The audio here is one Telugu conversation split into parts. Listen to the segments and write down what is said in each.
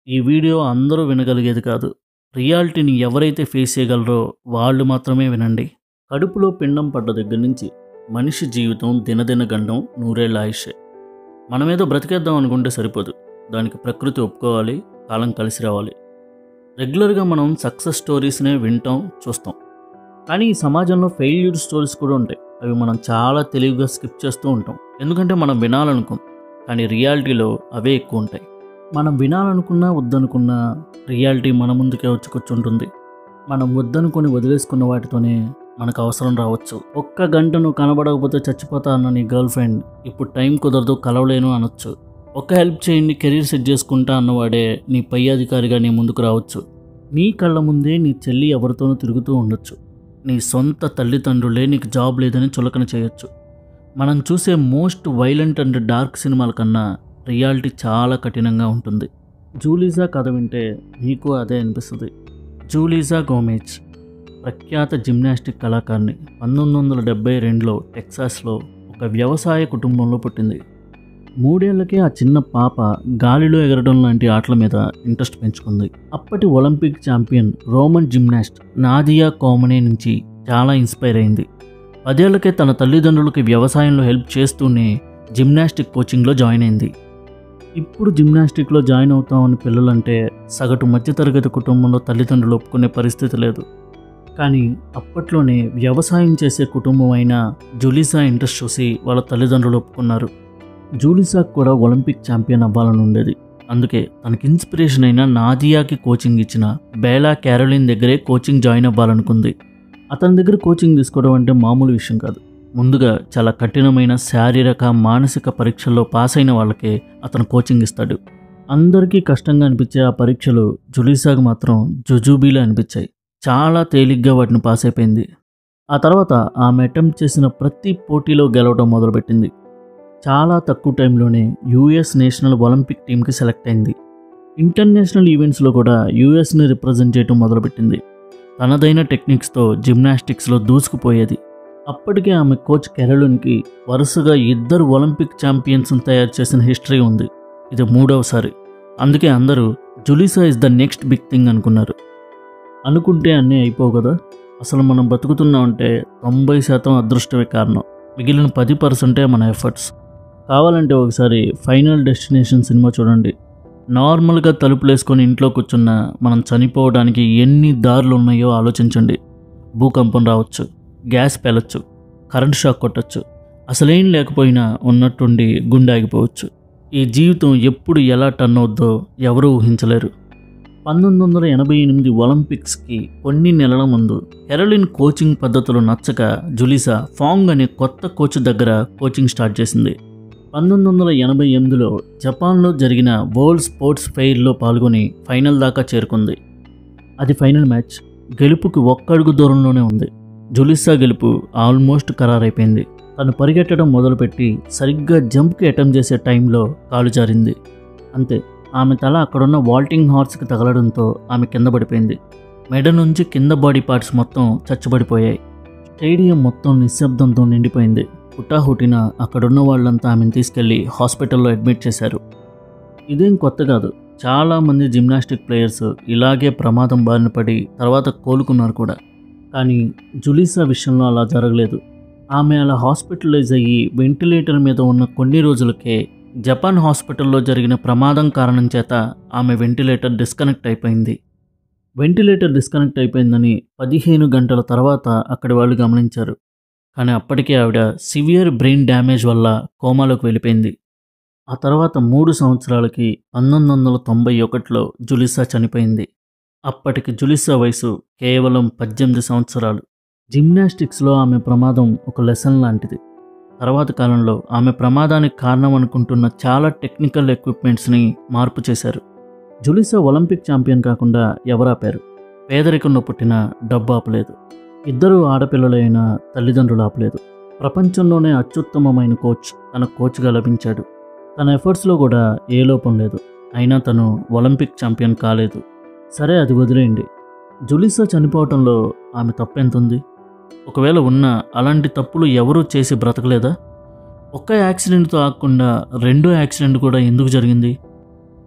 ఈ వీడియో అందరూ వినగలిగేది కాదు రియాలిటీని ఎవరైతే ఫేస్ చేయగలరో వాళ్ళు మాత్రమే వినండి కడుపులో పిండం పడ్డ దగ్గర నుంచి మనిషి జీవితం దినదిన గండం నూరేళ్ల ఆయుషే మనమేదో బ్రతికేద్దాం అనుకుంటే సరిపోదు దానికి ప్రకృతి ఒప్పుకోవాలి కాలం కలిసి రావాలి రెగ్యులర్గా మనం సక్సెస్ స్టోరీస్నే వింటాం చూస్తాం కానీ ఈ సమాజంలో ఫెయిల్యూర్ స్టోరీస్ కూడా ఉంటాయి అవి మనం చాలా తెలివిగా స్కిప్ చేస్తూ ఉంటాం ఎందుకంటే మనం వినాలనుకోం కానీ రియాలిటీలో అవే ఎక్కువ ఉంటాయి మనం వినాలనుకున్నా వద్దనుకున్నా రియాలిటీ మన ముందుకే వచ్చి కూర్చుంటుంది మనం వద్దనుకొని వదిలేసుకున్న వాటితోనే మనకు అవసరం రావచ్చు ఒక్క గంట నువ్వు కనబడకపోతే చచ్చిపోతా అన్న నీ గర్ల్ ఫ్రెండ్ ఇప్పుడు టైం కుదరదు కలవలేను అనొచ్చు ఒక్క హెల్ప్ చేయండి కెరీర్ సెట్ చేసుకుంటా అన్నవాడే నీ పై అధికారిగా నీ ముందుకు రావచ్చు నీ కళ్ళ ముందే నీ చెల్లి ఎవరితోనూ తిరుగుతూ ఉండొచ్చు నీ సొంత తల్లిదండ్రులే నీకు జాబ్ లేదని చులకన చేయొచ్చు మనం చూసే మోస్ట్ వైలెంట్ అండ్ డార్క్ సినిమాల కన్నా రియాలిటీ చాలా కఠినంగా ఉంటుంది జూలీజా కథ వింటే నీకు అదే అనిపిస్తుంది జూలీజా గోమేజ్ ప్రఖ్యాత జిమ్నాస్టిక్ కళాకారిణి పంతొమ్మిది వందల డెబ్బై రెండులో టెక్సాస్లో ఒక వ్యవసాయ కుటుంబంలో పుట్టింది మూడేళ్లకే ఆ చిన్న పాప గాలిలో ఎగరడం లాంటి ఆటల మీద ఇంట్రెస్ట్ పెంచుకుంది అప్పటి Olympic champion Roman gymnast Nadia Comaneci నుంచి చాలా ఇన్స్పైర్ అయింది పదేళ్లకే తన తల్లిదండ్రులకి వ్యవసాయంలో హెల్ప్ చేస్తూనే జిమ్నాస్టిక్ కోచింగ్లో జాయిన్ అయింది ఇప్పుడు జిమ్నాస్టిక్లో జాయిన్ అవుతామని పిల్లలంటే సగటు మధ్యతరగతి కుటుంబంలో తల్లిదండ్రులు ఒప్పుకునే పరిస్థితి లేదు కానీ అప్పట్లోనే వ్యవసాయం చేసే కుటుంబం అయిన జులీసా ఇంట్రెస్ట్ చూసి వాళ్ళ తల్లిదండ్రులు ఒప్పుకున్నారు జూలిసాకు కూడా ఒలింపిక్ ఛాంపియన్ అవ్వాలని ఉండేది అందుకే తనకి ఇన్స్పిరేషన్ అయిన నాదియాకి కోచింగ్ ఇచ్చిన బేలా క్యారోలిన్ దగ్గరే కోచింగ్ జాయిన్ అవ్వాలనుకుంది అతని దగ్గర కోచింగ్ తీసుకోవడం అంటే మామూలు విషయం కాదు ముందుగా చాలా కఠినమైన శారీరక మానసిక పరీక్షల్లో పాస్ అయిన వాళ్ళకే అతను కోచింగ్ ఇస్తాడు అందరికీ కష్టంగా అనిపించే ఆ పరీక్షలు జులీసాకు మాత్రం జుజూబీలా అనిపించాయి చాలా తేలిగ్గా వాటిని పాస్ అయిపోయింది ఆ తర్వాత ఆమె అటెంప్ట్ చేసిన ప్రతి పోటీలో గెలవడం మొదలుపెట్టింది చాలా తక్కువ టైంలోనే యూఎస్ నేషనల్ ఒలింపిక్ టీంకి సెలెక్ట్ అయింది ఇంటర్నేషనల్ ఈవెంట్స్లో కూడా యూఎస్ని రిప్రజెంట్ చేయడం మొదలుపెట్టింది తనదైన టెక్నిక్స్తో జిమ్నాస్టిక్స్లో దూసుకుపోయేది అప్పటికే ఆమె కోచ్ కెరళన్కి వరుసగా ఇద్దరు ఒలింపిక్ ఛాంపియన్స్ని తయారు చేసిన హిస్టరీ ఉంది ఇది మూడవసారి అందుకే అందరూ Julissa is the next big thing అనుకున్నారు అనుకుంటే అన్నీ అయిపోవు కదా అసలు మనం బతుకుతున్నామంటే తొంభై శాతం అదృష్టమే కారణం మిగిలిన పది పర్సెంటే మన ఎఫర్ట్స్ కావాలంటే ఒకసారి ఫైనల్ డెస్టినేషన్ సినిమా చూడండి నార్మల్గా తలుపులేసుకొని ఇంట్లో కూర్చున్న మనం చనిపోవడానికి ఎన్ని దారులు ఉన్నాయో ఆలోచించండి భూకంపం రావచ్చు గ్యాస్ పేలొచ్చు కరెంట్ షాక్ కొట్టచ్చు అసలేం లేకపోయినా ఉన్నట్టుండి గుండె ఆగిపోవచ్చు ఈ జీవితం ఎప్పుడు ఎలా టర్న్ అవుద్దో ఎవరూ ఊహించలేరు పంతొమ్మిది వందల ఎనభై ఎనిమిది ఒలింపిక్స్కి కొన్ని నెలల ముందు కెరలిన్ కోచింగ్ పద్ధతులు నచ్చక జులిసా ఫాంగ్ అనే కొత్త కోచ్ దగ్గర కోచింగ్ స్టార్ట్ చేసింది పంతొమ్మిది వందల ఎనభై ఎనిమిదిలో జపాన్లో జరిగిన వరల్డ్ స్పోర్ట్స్ ఫెయిర్లో పాల్గొని ఫైనల్ దాకా చేరుకుంది అది ఫైనల్ మ్యాచ్ గెలుపుకి ఒక్కడుగు దూరంలోనే ఉంది జులిసా గెలుపు ఆల్మోస్ట్ ఖరారైపోయింది తను పరిగెట్టడం మొదలుపెట్టి సరిగ్గా జంప్కి అటెంప్ట్ చేసే టైంలో కాలు జారింది అంతే ఆమె తల అక్కడున్న వాల్టింగ్ హార్స్కి తగలడంతో ఆమె కింద పడిపోయింది మెడ నుంచి కింద బాడీ పార్ట్స్ మొత్తం చచ్చుబడిపోయాయి స్టేడియం మొత్తం నిశ్శబ్దంతో నిండిపోయింది హుటాహుటిన అక్కడున్న వాళ్ళంతా ఆమెను తీసుకెళ్లి హాస్పిటల్లో అడ్మిట్ చేశారు ఇదేం కొత్త కాదు చాలామంది జిమ్నాస్టిక్ ప్లేయర్స్ ఇలాగే ప్రమాదం బారిన పడి తర్వాత కోలుకున్నారు కూడా కానీ జులీసా విషయంలో అలా జరగలేదు ఆమె అలా హాస్పిటలైజ్ అయ్యి వెంటిలేటర్ మీద ఉన్న కొన్ని రోజులకే జపాన్ హాస్పిటల్లో జరిగిన ప్రమాదం కారణం చేత ఆమె వెంటిలేటర్ డిస్కనెక్ట్ అయిపోయింది వెంటిలేటర్ డిస్కనెక్ట్ అయిపోయిందని పదిహేను గంటల తర్వాత అక్కడి వాళ్ళు గమనించారు కానీ అప్పటికే ఆవిడ సివియర్ బ్రెయిన్ డ్యామేజ్ వల్ల కోమాలోకి వెళ్ళిపోయింది ఆ తర్వాత మూడు సంవత్సరాలకి పంతొమ్మిది వందల తొంభై ఒకటిలో జులిసా చనిపోయింది అప్పటికి జులిసా వయసు కేవలం పద్దెనిమిది సంవత్సరాలు జిమ్నాస్టిక్స్లో ఆమె ప్రమాదం ఒక లెసన్ లాంటిది తర్వాత కాలంలో ఆమె ప్రమాదానికి కారణం అనుకుంటున్న చాలా టెక్నికల్ ఎక్విప్మెంట్స్ని మార్పు చేశారు జులిసా ఒలింపిక్ ఛాంపియన్ కాకుండా ఎవరాపారు పేదరికంలో పుట్టిన డబ్బు ఆపలేదు ఇద్దరు ఆడపిల్లలైన తల్లిదండ్రులు ఆపలేదు ప్రపంచంలోనే అత్యుత్తమమైన కోచ్ తన కోచ్గా లభించాడు తన ఎఫర్ట్స్లో కూడా ఏ లోపం లేదు అయినా తను ఒలింపిక్ ఛాంపియన్ కాలేదు సరే అది వదిలేయండి జులిసా చనిపోవటంలో ఆమె తప్పెంతుంది ఒకవేళ ఉన్నా అలాంటి తప్పులు ఎవరూ చేసి బ్రతకలేదా ఒక్క యాక్సిడెంట్తో ఆగకుండా రెండో యాక్సిడెంట్ కూడా ఎందుకు జరిగింది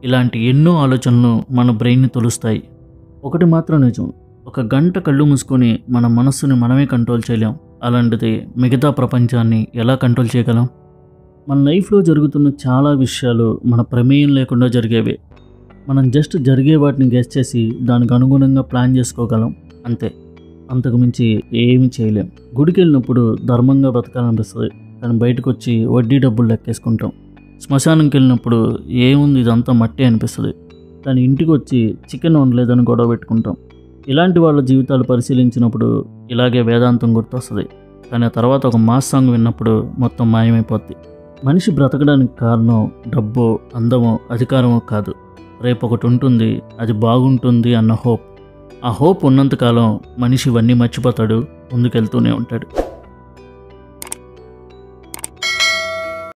ఇలాంటి ఎన్నో ఆలోచనలు మన బ్రెయిన్ని తొలుస్తాయి ఒకటి మాత్రం నిజం ఒక గంట కళ్ళు మూసుకొని మన మనస్సుని మనమే కంట్రోల్ చేయలేం అలాంటిది మిగతా ప్రపంచాన్ని ఎలా కంట్రోల్ చేయగలం మన లైఫ్లో జరుగుతున్న చాలా విషయాలు మన ప్రమేయం లేకుండా జరిగేవే మనం జస్ట్ జరిగే వాటిని గెస్ చేసి దానికి అనుగుణంగా ప్లాన్ చేసుకోగలం అంతే అంతకు మించి ఏమీ చేయలేం గుడికి వెళ్ళినప్పుడు ధర్మంగా బతకాలనిపిస్తుంది కానీ బయటకు వచ్చి వడ్డీ డబ్బులు లెక్కేసుకుంటాం శ్మశానంకి వెళ్ళినప్పుడు ఏముంది ఇదంతా మట్టి అనిపిస్తుంది కానీ ఇంటికి వచ్చి చికెన్ వండలేదని గొడవ పెట్టుకుంటాం ఇలాంటి వాళ్ళ జీవితాలు పరిశీలించినప్పుడు ఇలాగే వేదాంతం గుర్తొస్తుంది కానీ ఆ తర్వాత ఒక మాస్ సాంగ్ విన్నప్పుడు మొత్తం మాయమైపోద్ది మనిషి బ్రతకడానికి కారణం డబ్బో అందమో అధికారమో కాదు రేపు ఒకటి ఉంటుంది అది బాగుంటుంది అన్న హోప్ ఆ హోప్ ఉన్నంతకాలం మనిషి ఇవన్నీ మర్చిపోతాడు ముందుకెళ్తూనే ఉంటాడు